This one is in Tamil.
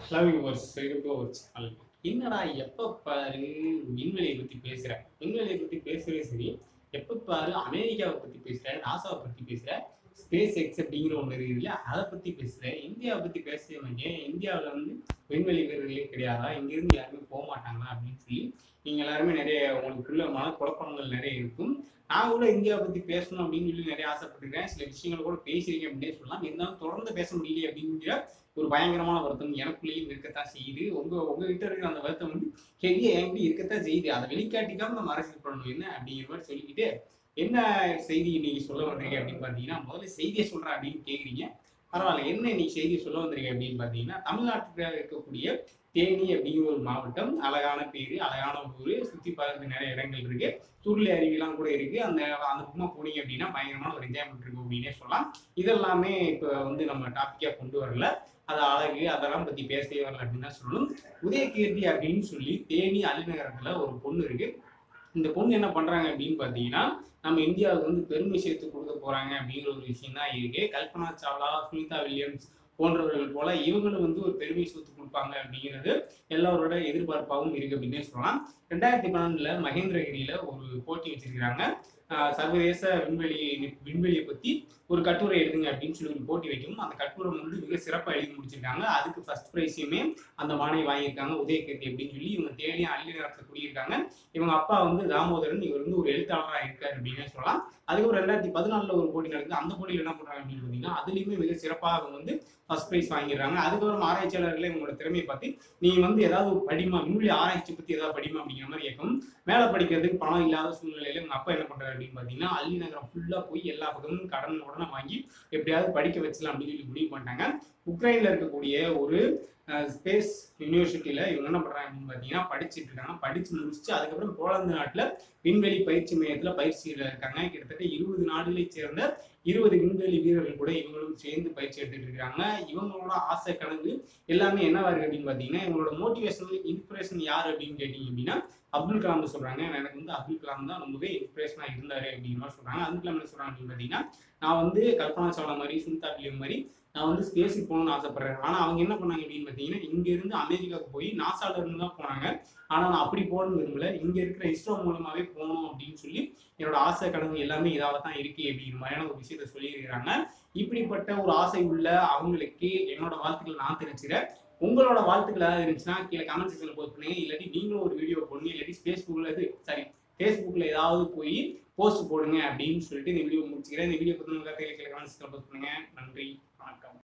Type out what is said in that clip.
லவ் யுவர் செல்ஃபோ ஒரு சேனல் என்னடா எப்ப பாரு விண்வெளியை பத்தி பேசுற விண்வெளியை பத்தி பேசுறே சரி எப்ப பாரு அமெரிக்காவை பத்தி பேசுற நாசாவை பத்தி பேசுற ஸ்பேஸ் எக்ஸ் அப்படிங்கிற ஒன்று இருக்கு இல்லையா அதை பத்தி பேசுற இந்தியாவை பத்தி பேசவே மாட்டேன் இந்தியாவில் வந்து விண்வெளி வீரர்களே கிடையாதா இங்கிருந்து யாருமே போக மாட்டாங்களா அப்படின்னு சொல்லி நீங்க எல்லாருமே நிறைய உங்களுக்குள்ள மன குழப்பங்கள் நிறைய இருக்கும் நான் கூட இந்தியாவை பத்தி பேசணும் அப்படின்னு சொல்லி நிறைய ஆசைப்பட்டிருக்கேன் சில விஷயங்கள் கூட பேசியிருக்கேன் அப்படின்னே சொல்லலாம் இருந்தாலும் தொடர்ந்து பேச முடியல அப்படிங்கிற ஒரு பயங்கரமான வருத்தம் எனக்குள்ளேயும் இருக்கத்தான் செய்யுது உங்க உங்ககிட்ட இருக்கிற அந்த வருத்தம் வந்து ஹெவியா என்கிட்ட இருக்கத்தான் செய்யுது அதை வெளிக்காட்டிக்காம நம்ம அரசியல் பண்ணணும் என்ன அப்படிங்கிற மாதிரி சொல்லிக்கிட்டு என்ன செய்தி இன்னைக்கு சொல்ல வந்திருக்கீங்க அப்படின்னு பாத்தீங்கன்னா முதல்ல செய்தியை சொல்றேன் அப்படின்னு கேக்குறீங்க பரவாயில்ல என்ன இன்னைக்கு செய்தி சொல்ல வந்திருக்கேன் அப்படின்னு பாத்தீங்கன்னா தமிழ்நாட்டில் இருக்கக்கூடிய தேனி அப்படிங்கிற ஒரு மாவட்டம் அழகான பேரு அழகான ஊர் சுத்தி பார்க்கறதுக்கு நிறைய இடங்கள் இருக்கு சுருளி அருவிலாம் கூட இருக்கு அந்த அந்த பக்கமா போனீங்க அப்படின்னா பயங்கரமான ஒரு என்ஜாய்மெண்ட் இருக்கும் அப்படின்னே சொல்லலாம் இதெல்லாமே இப்போ வந்து நம்ம டாபிக்கா கொண்டு வரல அது அழகு அதெல்லாம் பத்தி பேசவே வரல அப்படின்னு தான் சொல்லணும் உதயகீர்த்தி அப்படின்னு சொல்லி தேனி அலிநகரத்துல ஒரு பொண்ணு இருக்கு இந்த பொண்ணு என்ன பண்றாங்க அப்படின்னு பாத்தீங்கன்னா நம்ம இந்தியாவுக்கு வந்து பெருமை சேர்த்து கொடுக்க போறாங்க அப்படிங்கிற ஒரு விஷயம் தான் இருக்கு கல்பனா சாவ்லா சுனிதா வில்லியம்ஸ் போன்றவர்கள் போல இவங்களும் வந்து ஒரு பெருமை சேர்த்து கொடுப்பாங்க அப்படிங்கிறது எல்லாரோட எதிர்பார்ப்பாகவும் இருக்கு அப்படின்னே சொல்லலாம் ரெண்டாயிரத்தி பன்னெண்டுல மகேந்திரகிரியில ஒரு போட்டி வச்சிருக்கிறாங்க ஆஹ் சர்வதேச விண்வெளி விண்வெளியை பத்தி ஒரு கட்டுரை எழுதுங்க அப்படின்னு சொல்லி ஒரு போட்டி வைக்கும் அந்த கட்டுரை வந்து மிக சிறப்பாக எழுதி முடிச்சிருக்காங்க அதுக்கு ஃபர்ஸ்ட் ப்ரைஸையுமே அந்த மாணவி வாங்கியிருக்காங்க உதயகீர்த்தி அப்படின்னு சொல்லி இவங்க தேனியும் அள்ளி நேரத்தில் குடியிருக்காங்க இவங்க அப்பா வந்து தாமோதரன் இவர் வந்து ஒரு எழுத்தாளராக இருக்காரு அப்படின்னு சொல்லலாம் அதுக்கப்புறம் ரெண்டாயிரத்தி பதினாலுல ஒரு போட்டி நடக்குது அந்த போட்டியில் என்ன பண்றாங்க அப்படின்னு பார்த்தீங்கன்னா அதுலயுமே மிக சிறப்பாக அவங்க வந்து ஃபர்ஸ்ட் ப்ரைஸ் வாங்கிடுறாங்க அதுக்கப்புறம் ஆராய்ச்சியாளர்களே இவங்களோட திறமையை பார்த்து நீ வந்து ஏதாவது படிமா விண்வெளி ஆராய்ச்சி பத்தி ஏதாவது படிமா அப்படிங்கிற மாதிரி கேட்கும் மேலே படிக்கிறதுக்கு பணம் இல்லாத சூழ்நிலையில இவங்க அப்பா என்ன பண்றாரு அப்படின்னு பார்த்தீங்கன்னா அள்ளி நகரம் ஃபுல்லா போய் எல்லா பக்கமும் கடன் உடனே வாங்கி எப்படியாவது படிக்க வச்சலாம் அப்படின்னு சொல்லி முடிவு பண்ணிட்டாங்க உக்ரைன்ல இருக்கக்கூடிய ஒரு ஸ்பேஸ் யூனிவர்சிட்டியில இவங்க என்ன பண்றாங்க அப்படின்னு பார்த்தீங்கன்னா படிச்சுட்டு இருக்காங்க படிச்சு முடிச்சுட்டு அதுக்கப்புறம் போலந்து நாட்டுல விண்வெளி பயிற்சி மையத்துல பயிற்சியில இருக்காங்க கிட்டத்தட்ட இருபது நாடுகளை சேர்ந்த இருபது விண்வெளி வீரர்கள் கூட இவங்களும் சேர்ந்து பயிற்சி எடுத்துட்டு இருக்காங்க இவங்களோட ஆசை கனவு எல்லாமே என்னவா இருக்கு அப்படின்னு பாத்தீங்கன்னா இவங்களோட மோட்டிவேஷனல் இன்ஸ்பிரேஷன் யார் அப்படின்னு கேட்டீங்க அப்படின்னா அப்துல் கலாம் சொல்றாங்க எனக்கு வந்து அப்துல் கலாம் தான் ரொம்பவே இன்ஸ்பிரேஷனா இருந்தாரு அப்படிங்கிற மாதிரி சொல்றாங்க அப்துல் கலாம் என்ன சொல்றாங்க அப்படின்னு பாத்தீங்கன்னா நான் வந்து கல்பனா சாவ்லா மாதிரி சுனிதா வில்லியம் மாதிரி நான் வந்து ஸ்பேஸுக்கு போகணும்னு ஆசைப்படுறேன் ஆனா அவங்க என்ன பண்ணாங்க அப்படின்னு பாத்தீங்கன்னா இங்க இருந்து அமெரிக்காவுக்கு போய் நாசால இருந்து தான் போனாங்க ஆனா நான் அப்படி போகணும்னு விரும்பல இங்க இருக்கிற இஸ்ரோ மூலமாவே போகணும் அப்படின்னு சொல்லி என்னோட ஆசை கனவு எல்லாமே இதாக தான் இருக்கு அப்படிங்கிற மாதிரியான ஒரு விஷயத்த சொல்லியிருக்கிறாங்க இப்படிப்பட்ட ஒரு ஆசை உள்ள அவங்களுக்கு என்னோட வாழ்த்துக்கள் நான் தெரிஞ்சுக்கிறேன் உங்களோட வாழ்த்துக்கள் ஏதாவது இருந்துச்சுன்னா கீழே கமெண்ட் செக்ஷன்ல போஸ்ட் பண்ணுங்க இல்லாட்டி நீங்களும் ஒரு வீடியோ போடுங்க இல்லாட்டி ஃபேஸ்புக்ல இது சாரி ஃபேஸ்புக்ல ஏதாவது போய் போஸ்ட் போடுங்க அப்படின்னு சொல்லிட்டு இந்த வீடியோ முடிச்சுக்கிறேன் இந்த வீடியோ பத்தி உங்க கருத்துக்களை கீழே கமெண்ட் செக்ஷன்ல போஸ்ட் பண்ணுங்க நன்றி வணக்கம்